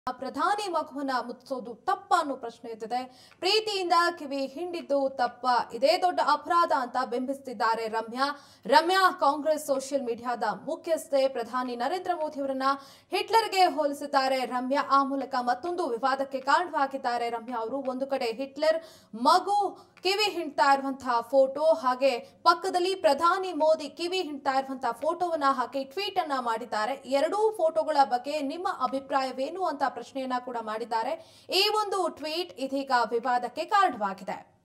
ಪ್ರಧಾನಿ ಮಗುವನ್ನ ಮುತ್ತಿಸೋದು ತಪ್ಪ ಅನ್ನೋ ಪ್ರಶ್ನೆ ಎದ್ದಿದೆ ಪ್ರೀತಿಯಿಂದ ಕಿವಿ ಹಿಂಡಿದ್ದು ತಪ್ಪ ಇದೇ ದೊಡ್ಡ ಅಪರಾಧ ಅಂತ ಬಿಂಬಿಸ್ತಿದ್ದಾರೆ ರಮ್ಯಾ ರಮ್ಯಾ ಕಾಂಗ್ರೆಸ್ ಸೋಷಿಯಲ್ ಮೀಡಿಯಾದ ಮುಖ್ಯಸ್ಥೆ ಪ್ರಧಾನಿ ನರೇಂದ್ರ ಮೋದಿ ಅವರನ್ನ ಹಿಟ್ಲರ್ಗೆ ಹೋಲಿಸಿದ್ದಾರೆ ರಮ್ಯಾ ಆ ಮೂಲಕ ಮತ್ತೊಂದು ವಿವಾದಕ್ಕೆ ಕಾರಣವಾಗಿದ್ದಾರೆ ರಮ್ಯಾ ಅವರು ಒಂದು ಕಡೆ ಹಿಟ್ಲರ್ ಮಗು ಕಿವಿ ಹಿಂಡ್ತಾ ಇರುವಂತಹ ಫೋಟೋ ಹಾಗೆ ಪಕ್ಕದಲ್ಲಿ ಪ್ರಧಾನಿ ಮೋದಿ ಕಿವಿ ಹಿಂಡ್ತಾ ಇರುವಂತಹ ಫೋಟೋವನ್ನ ಹಾಕಿ ಟ್ವೀಟ್ ಅನ್ನ ಮಾಡಿದ್ದಾರೆ ಎರಡೂ ಫೋಟೋಗಳ ಬಗ್ಗೆ ನಿಮ್ಮ ಅಭಿಪ್ರಾಯವೇನು ಅಂತ ಪ್ರಶ್ನೆಯನ್ನ ಕೂಡ ಮಾಡಿದ್ದಾರೆ ಈ ಒಂದು ಟ್ವೀಟ್ ಇದೀಗ ವಿವಾದಕ್ಕೆ ಕಾರಣವಾಗಿದೆ